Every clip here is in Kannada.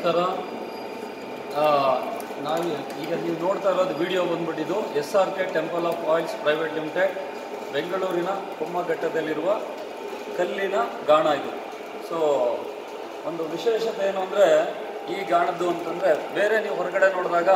ನಮಸ್ಕಾರ ಆ, ನಾವು ಈಗ ನೀವು ನೋಡ್ತಾ ಇರೋದು ವಿಡಿಯೋ ಬಂದ್ಬಿಟ್ಟಿದ್ದು S R K temple of oils private limited ಬೆಂಗಳೂರಿನ ಕೊಮ್ಮಘಟ್ಟದಲ್ಲಿರುವ ಕಲ್ಲಿನ ಗಾಣ ಇದು ಸೊ ಒಂದು ವಿಶೇಷತೆ ಏನು ಅಂದರೆ ಈ ಗಾಣದ್ದು ಅಂತಂದರೆ ಬೇರೆ ನೀವು ಹೊರಗಡೆ ನೋಡಿದಾಗ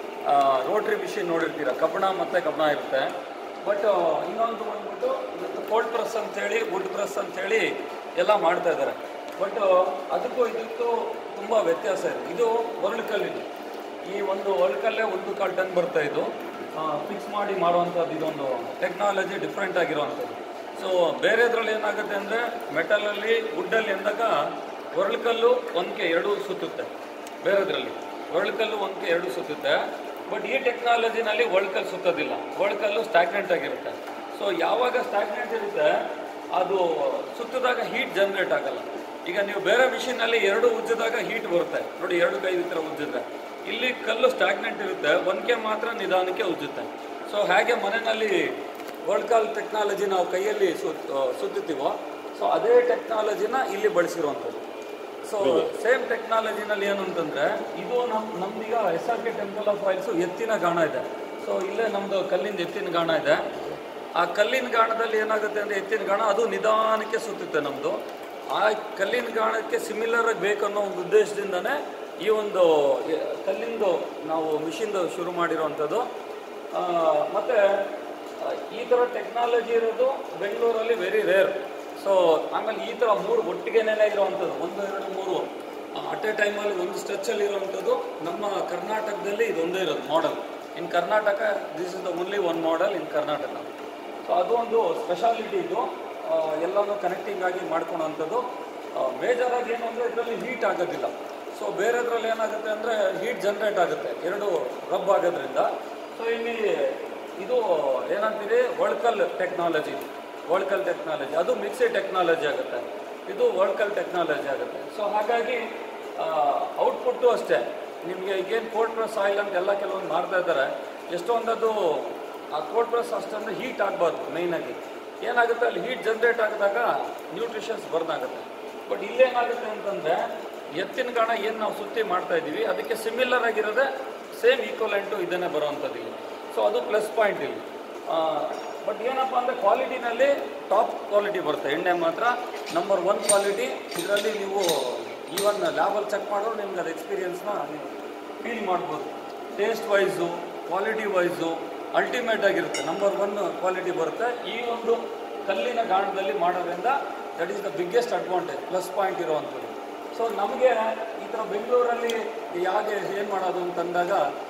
ರೋಟ್ರಿ ಮಿಷಿನ್ ನೋಡಿರ್ತೀರ ಕಬ್ಬಣ ಮತ್ತು ಕಬ್ಬಣ ಇರುತ್ತೆ ಬಟ್ ಇನ್ನೊಂದು ಬಂದ್ಬಿಟ್ಟು ಇವತ್ತು ಕೋಲ್ಡ್ ಪ್ರೆಸ್ ಅಂತೇಳಿ ವುಡ್ ಪ್ರೆಸ್ ಅಂತೇಳಿ ಎಲ್ಲ ಮಾಡ್ತಾ ಇದ್ದಾರೆ ಬಟ್ ಅದಕ್ಕೂ ಇದಕ್ಕೂ ತುಂಬ ವ್ಯತ್ಯಾಸ ಇದೆ ಇದು ಒರಳು ಕಲ್ಲಿದು ಈ ಒಂದು ಒರಳು ಕಲ್ಲೇ ಒಂದು ಕಾಲು ಟನ್ ಬರ್ತಾ ಇದು ಫಿಕ್ಸ್ ಮಾಡಿ ಮಾಡುವಂಥದ್ದು ಇದೊಂದು ಟೆಕ್ನಾಲಜಿ ಡಿಫ್ರೆಂಟ್ ಆಗಿರುವಂಥದ್ದು ಸೊ ಬೇರೆದ್ರಲ್ಲಿ ಏನಾಗುತ್ತೆ ಅಂದರೆ ಮೆಟಲಲ್ಲಿ ವುಡ್ಡಲ್ಲಿ ಎಂದಾಗ ಒರಳುಕಲ್ಲು ಒಂದಕ್ಕೆ ಎರಡು ಸುತ್ತುತ್ತೆ ಬೇರೆದ್ರಲ್ಲಿ ಒರಳುಕಲ್ಲು ಒಂದಕ್ಕೆ ಎರಡು ಸುತ್ತುತ್ತೆ ಬಟ್ ಈ ಟೆಕ್ನಾಲಜಿನಲ್ಲಿ ಒಳ್ಕಲ್ಲು ಸುತ್ತೋದಿಲ್ಲ ಒಳ್ಕಲ್ಲು ಸ್ಟ್ಯಾಗ್ನೆಂಟ್ ಆಗಿರುತ್ತೆ ಸೊ ಯಾವಾಗ ಸ್ಟ್ಯಾಗ್ನೆಂಟ್ ಇರುತ್ತೆ ಅದು ಸುತ್ತಿದಾಗ ಹೀಟ್ ಜನರೇಟ್ ಆಗಲ್ಲ ಈಗ ನೀವು ಬೇರೆ ಮಿಷಿನಲ್ಲಿ ಎರಡು ಉಜ್ಜಿದಾಗ ಹೀಟ್ ಬರುತ್ತೆ ನೋಡಿ ಎರಡು ಕೈ ಈ ಥರ ಉಜ್ಜಿದ್ರೆ ಇಲ್ಲಿ ಕಲ್ಲು ಸ್ಟ್ಯಾಗ್ನೆಂಟ್ ಇರುತ್ತೆ ಒಂದ್ಕೆ ಮಾತ್ರ ನಿಧಾನಕ್ಕೆ ಉಜ್ಜುತ್ತೆ ಸೊ ಹೇಗೆ ಮನೆಯಲ್ಲಿ ವರ್ಲ್ಡ್ ಕಾಲ್ ಟೆಕ್ನಾಲಜಿ ನಾವು ಕೈಯಲ್ಲಿ ಸುತ್ ಸುತ್ತುತ್ತೀವೋ ಸೊ ಅದೇ ಟೆಕ್ನಾಲಜಿನ ಇಲ್ಲಿ ಬಳಸಿರುವಂಥದ್ದು ಸೊ ಸೇಮ್ ಟೆಕ್ನಾಲಜಿನಲ್ಲಿ ಏನು ಅಂತಂದ್ರೆ ಇದು ನಮ್ ನಮ್ದೀಗ S R K temple of oils ಎತ್ತಿನ ಗಾಣ ಇದೆ ಸೊ ಇಲ್ಲೇ ನಮ್ದು ಕಲ್ಲಿಂದ ಎತ್ತಿನ ಗಾಣ ಇದೆ ಆ ಕಲ್ಲಿನ ಗಾಣದಲ್ಲಿ ಏನಾಗುತ್ತೆ ಅಂದರೆ ಎತ್ತಿನ ಗಾಣ ಅದು ನಿಧಾನಕ್ಕೆ ಸುತ್ತುತ್ತೆ ನಮ್ಮದು ಆ ಕಲ್ಲಿನ ಗಾಣಕ್ಕೆ ಸಿಮಿಲರ್ ಆಗಿ ಬೇಕನ್ನೋ ಒಂದು ಉದ್ದೇಶದಿಂದನೇ ಈ ಒಂದು ಎ- ಕಲ್ಲಿಂದು ನಾವು ಮಿಷಿನ್ದು ಶುರು ಮಾಡಿರೋವಂಥದ್ದು ಆ, ಮತ್ತೆ ಆ, ಈ ಥರ ಟೆಕ್ನಾಲಜಿ ಇರೋದು ಬೆಂಗಳೂರಲ್ಲಿ ವೆರಿ ರೇರ್ ಸೊ ಆಮೇಲೆ ಈ ಥರ ಮೂರು ಒಟ್ಟಿಗೆನೇ ಇರುವಂಥದ್ದು ಒಂದು ಎರಡು ಮೂರು ಅಟ್ ಎ ಟೈಮಲ್ಲಿ ಒಂದು ಸ್ಟ್ರೆಚಲ್ಲಿ ಇರುವಂಥದ್ದು ನಮ್ಮ ಕರ್ನಾಟಕದಲ್ಲಿ ಇದೊಂದೇ ಇರೋದು model in Karnataka this is the only one model in Karnataka so ಅದು ಒಂದು ಸ್ಪೆಷಾಲಿಟಿ ಇದು ಆ, ಎಲ್ಲನೂ ಕನೆಕ್ಟಿಂಗ್ ಆಗಿ ಮಾಡ್ಕೊಳೋಂಥದ್ದು ಬೇಜಾರಾಗಿ ಏನು ಅಂದರೆ ಇದರಲ್ಲಿ ಹೀಟ್ ಆಗೋದಿಲ್ಲ ಸೊ ಬೇರೆದ್ರಲ್ಲಿ ಏನಾಗುತ್ತೆ ಅಂದರೆ ಹೀಟ್ ಜನ್ರೇಟ್ ಆಗುತ್ತೆ ಎರಡು ರಬ್ ಆಗೋದ್ರಿಂದ ಸೊ ಇಲ್ಲಿ ಇದು ಏನಂತೀರಿ ವರ್ಲ್ಕಲ್ ಟೆಕ್ನಾಲಜಿ ವರ್ಲ್ಕಲ್ ಟೆಕ್ನಾಲಜಿ ಅದು ಮಿಕ್ಸಿ ಟೆಕ್ನಾಲಜಿ ಆಗುತ್ತೆ ಇದು ವರ್ಲ್ಕಲ್ ಟೆಕ್ನಾಲಜಿ ಆಗುತ್ತೆ ಸೊ ಹಾಗಾಗಿ ಔಟ್ಪುಟ್ಟು ಅಷ್ಟೇ ನಿಮಗೆ ಈಗೇನು ಕೋಲ್ಡ್ ಪ್ರೆಸ್ ಆಯಿಲ್ ಅಂತ ಎಲ್ಲ ಕೆಲವೊಂದು ಮಾಡ್ತಾ ಇದ್ದಾರೆ ಎಷ್ಟೊಂದದು ಆ ಕೋಲ್ಡ್ ಪ್ರೆಸ್ ಅಷ್ಟೊಂದು ಹೀಟ್ ಆಗಬಾರ್ದು ಮೇಯ್ನಾಗಿ ಏನಾಗುತ್ತೆ ಅಲ್ಲಿ ಹೀಟ್ ಜನ್ರೇಟ್ ಆಗಿದಾಗ ನ್ಯೂಟ್ರಿಷನ್ಸ್ ಬರ್ನ್ ಆಗುತ್ತೆ ಬಟ್ ಇಲ್ಲೇನಾಗುತ್ತೆ ಅಂತಂದರೆ ಎತ್ತಿನ ಗಾಣ ಏನು ನಾವು ಸುತ್ತಿ ಮಾಡ್ತಾ ಇದ್ದೀವಿ ಅದಕ್ಕೆ ಸಿಮಿಲರ್ ಆಗಿರೋದೇ ಸೇಮ್ ಈಕ್ವಲೆಂಟು ಇದನ್ನೇ ಬರುವಂಥದ್ದು ಇಲ್ಲಿ ಸೊ ಅದು ಪ್ಲಸ್ ಪಾಯಿಂಟ್ ಇಲ್ಲಿ ಬಟ್ ಏನಪ್ಪ ಅಂದರೆ ಕ್ವಾಲಿಟಿನಲ್ಲಿ ಟಾಪ್ ಕ್ವಾಲಿಟಿ ಬರುತ್ತೆ ಎಣ್ಣೆ ಮಾತ್ರ ನಂಬರ್ ಒನ್ ಕ್ವಾಲಿಟಿ ಇದರಲ್ಲಿ ನೀವು ಈವನ್ ಲ್ಯಾಬಲ್ಲಿ ಚೆಕ್ ಮಾಡಿದ್ರು ನಿಮ್ಗೆ ಅದು ಎಕ್ಸ್ಪೀರಿಯನ್ಸ್ನ ನೀವು ಫೀಲ್ ಮಾಡ್ಬೋದು taste wise quality wise ultimate ಆಗಿರುತ್ತೆ ನಂಬರ್ ಒನ್ ಕ್ವಾಲಿಟಿ ಬರುತ್ತೆ ಈ ಒಂದು ಕಲ್ಲಿನ ಗಾಣದಲ್ಲಿ ಮಾಡೋದ್ರಿಂದ that is the biggest advantage plus point ಇರುವಂಥದ್ದು ಸೊ ನಮಗೆ ಈ ಥರ ಬೆಂಗಳೂರಲ್ಲಿ ಯಾಕೆ ಏನು ಮಾಡೋದು ಅಂತಂದಾಗ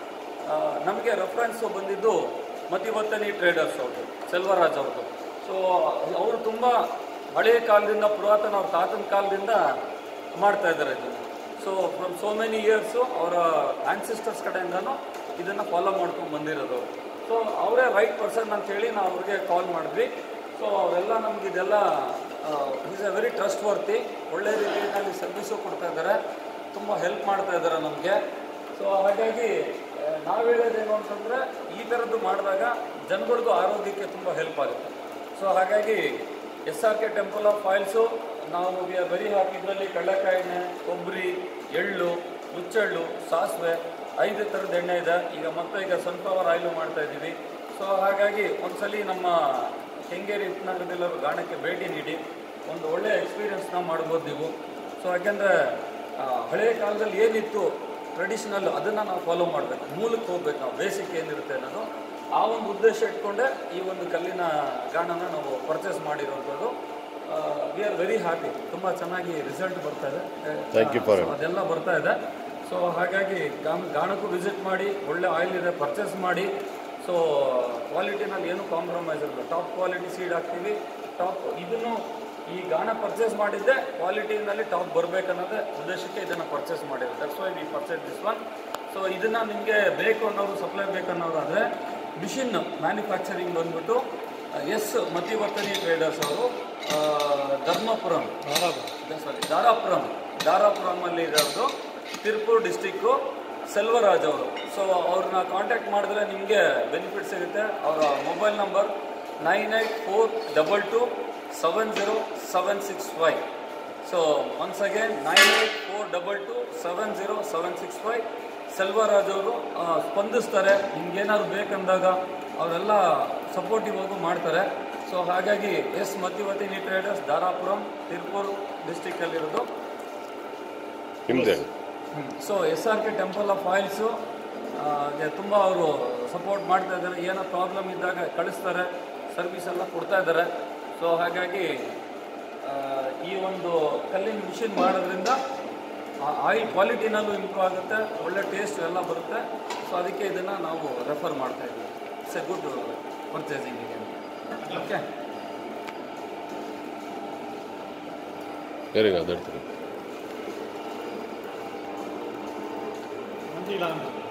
ನಮಗೆ ರೆಫರೆನ್ಸು ಬಂದಿದ್ದು ಮತಿವತ್ತನಿ ಟ್ರೇಡರ್ಸ್ ಅವ್ರದ್ದು ಸೆಲ್ವರಾಜ್ ಅವ್ರದ್ದು ಸೊ ಅವರು ತುಂಬ ಹಳೆಯ ಕಾಲದಿಂದ ಪುರಾತನ ಅವ್ರ ತಾತನ ಕಾಲದಿಂದ ಮಾಡ್ತಾ ಇದ್ದಾರೆ ಇದನ್ನು so from so many years ಅವರ ಆನ್ಸಿಸ್ಟರ್ಸ್ ಕಡೆಯಿಂದನೂ ಇದನ್ನು ಫಾಲೋ ಮಾಡ್ಕೊಂಡು ಬಂದಿರೋದು ಸೊ ಅವರೇ ರೈಟ್ ಪರ್ಸನ್ ಅಂತೇಳಿ ನಾವು ಅವ್ರಿಗೆ ಕಾಲ್ ಮಾಡಿದ್ವಿ ಸೊ ಅವರೆಲ್ಲ ನಮ್ಗೆ ಇದೆಲ್ಲ is a very trustworthy ಒಳ್ಳೆ ರೀತಿಯಲ್ಲಿ ಸರ್ವಿಸು ಕೊಡ್ತಾ ಇದ್ದಾರೆ ತುಂಬ ಹೆಲ್ಪ್ ಮಾಡ್ತಾ ಇದ್ದಾರೆ ನಮಗೆ ಸೊ ಹಾಗಾಗಿ ನಾವು ಹೇಳೋದೇನು ಅಂತಂದರೆ ಈ ಥರದ್ದು ಮಾಡಿದಾಗ ಜನಗಳದ್ದು ಆರೋಗ್ಯಕ್ಕೆ ತುಂಬ ಹೆಲ್ಪ್ ಆಗುತ್ತೆ ಸೊ ಹಾಗಾಗಿ S R K temple of oils ನಾವು ವಿ ಆರ್ ವೆರಿ ಹ್ಯಾಪಿ ಇದರಲ್ಲಿ ಕಡಲೆಕಾಯಿ ಎಣ್ಣೆ ಕೊಬ್ಬರಿ ಎಳ್ಳು ಹುಚ್ಚೆಳ್ಳು ಸಾಸಿವೆ ಐದು ಥರದ ಎಣ್ಣೆ ಇದೆ ಈಗ ಮತ್ತೆ ಈಗ ಸನ್ಫ್ಲವರ್ ಆಯಿಲು ಮಾಡ್ತಾ ಇದ್ದೀವಿ ಸೊ ಹಾಗಾಗಿ ಒಂದ್ಸಲಿ ನಮ್ಮ ಕೆಂಗೇರಿ ಉಪನಗರದಲ್ಲರೂ ಗಾಣಕ್ಕೆ ಭೇಟಿ ನೀಡಿ ಒಂದು ಒಳ್ಳೆಯ ಎಕ್ಸ್ಪೀರಿಯನ್ಸ್ನ ಮಾಡ್ಬೋದು ನೀವು ಸೊ ಯಾಕೆಂದರೆ ಹಳೆಯ ಕಾಲದಲ್ಲಿ ಏನಿತ್ತು ಟ್ರೆಡಿಷನಲ್ ಅದನ್ನು ನಾವು ಫಾಲೋ ಮಾಡಬೇಕು ಮೂಲಕ್ಕೆ ಹೋಗ್ಬೇಕು ನಾವು ಬೇಸಿಕ್ ಏನಿರುತ್ತೆ ಅನ್ನೋದು ಆ ಒಂದು ಉದ್ದೇಶ ಇಟ್ಕೊಂಡೆ ಈ ಒಂದು ಕಲ್ಲಿನ ಗಾಣನ ನಾವು ಪರ್ಚೇಸ್ ಮಾಡಿರುವಂಥದ್ದು ವಿ ಆರ್ ವೆರಿ ಹ್ಯಾಪಿ ತುಂಬ ಚೆನ್ನಾಗಿ ರಿಸಲ್ಟ್ ಬರ್ತಾ ಇದೆ Thank you for So, ಅದೆಲ್ಲ ಬರ್ತಾ ಇದೆ ಸೊ ಹಾಗಾಗಿ ಗಾಣ ಗಾಣಕ್ಕೂ ವಿಸಿಟ್ ಮಾಡಿ ಒಳ್ಳೆ ಆಯಿಲ್ ಇದೆ ಪರ್ಚೇಸ್ ಮಾಡಿ ಸೊ ಕ್ವಾಲಿಟಿನಲ್ಲಿ ಏನು ಕಾಂಪ್ರಮೈಸ್ ಇರಲ್ಲ ಟಾಪ್ ಕ್ವಾಲಿಟಿ ಸೀಡ್ ಹಾಕ್ತೀವಿ ಟಾಪ್ ಇದನ್ನು ಈ ಗಾಣ ಪರ್ಚೇಸ್ ಮಾಡಿದ್ದೆ ಕ್ವಾಲಿಟಿನಲ್ಲಿ ಟಾಪ್ ಬರಬೇಕನ್ನೋದೇ ಉದ್ದೇಶಕ್ಕೆ ಇದನ್ನು ಪರ್ಚೇಸ್ ಮಾಡಿರೋದು that's why we purchase this one so ಇದನ್ನು ನಿಮಗೆ ಬೇಕು ಅನ್ನೋರು ಸಪ್ಲೈ ಬೇಕನ್ನೋರಾದರೆ ಮಿಷಿನ್ ಮ್ಯಾನುಫ್ಯಾಕ್ಚರಿಂಗ್ ಬಂದ್ಬಿಟ್ಟು ಎಸ್ ಮತಿವರ್ತನಿ ಟ್ರೇಡರ್ಸ್ ಅವರು ಆ, ಧರ್ಮಪುರಂ ಸಾರಿ ದಾರಾಪುರಂ ದಾರಾಪುರಮಲ್ಲಿ ಇರೋದು ತಿರುಪೂರ್ ಡಿಸ್ಟಿಕ್ಕು ಸೆಲ್ವರಾಜ್ ಅವರು ಸೊ ಅವ್ರನ್ನ ಕಾಂಟ್ಯಾಕ್ಟ್ ಮಾಡಿದ್ರೆ ನಿಮಗೆ ಬೆನಿಫಿಟ್ ಸಿಗುತ್ತೆ ಅವರ mobile number nine eight four double two seven zero seven six five so once again nine eight four double two seven zero seven six five Selvaraj ಅವರು ಆ, ಸ್ಪಂದಿಸ್ತಾರೆ ನಿಮ್ಗೇನಾದ್ರು ಬೇಕಂದಾಗ ಅವರೆಲ್ಲ ಸಪೋರ್ಟಿವ್ ಆಗು ಮಾಡ್ತಾರೆ ಸೊ ಹಾಗಾಗಿ ಎಸ್ ಮಧ್ಯವತಿನಿ ಟ್ರೇಡರ್ಸ್ ದಾರಾಪುರಂ ತಿರುಪೂರ್ ಡಿಸ್ಟಿಕ್ಕಲ್ಲಿರೋದು ನಿಮ್ಮದೇ so S R K temple of oils ತುಂಬ ಅವರು ಸಪೋರ್ಟ್ ಮಾಡ್ತಾ ಇದ್ದಾರೆ ಏನೋ ಪ್ರಾಬ್ಲಮ್ ಇದ್ದಾಗ ಕಳಿಸ್ತಾರೆ ಸರ್ವಿಸ್ ಎಲ್ಲ ಕೊಡ್ತಾ ಇದ್ದಾರೆ ಸೊ ಹಾಗಾಗಿ ಆ, ಈ ಒಂದು ಕಲ್ಲಿನ ಮಿಷಿನ್ ಮಾಡೋದ್ರಿಂದ ಆಯಿಲ್ ಕ್ವಾಲಿಟಿನಲ್ಲೂ ಇಂಪ್ರೂವ್ ಆಗುತ್ತೆ ಒಳ್ಳೆ ಟೇಸ್ಟ್ ಎಲ್ಲ ಬರುತ್ತೆ ಸೊ ಅದಕ್ಕೆ ಇದನ್ನು ನಾವು ರೆಫರ್ ಮಾಡ್ತಾ ಇದ್ದೀವಿ ಇಟ್ಸ್ ಎ ಗುಡ್ ಪರ್ಚೇಸಿಂಗಿಗೆ ಓಕೆ ಯಾರಿಗೆ ಅದಾಡ್ತಾರೆ ಮಂಜಿಲ್ಲ ಅಂತ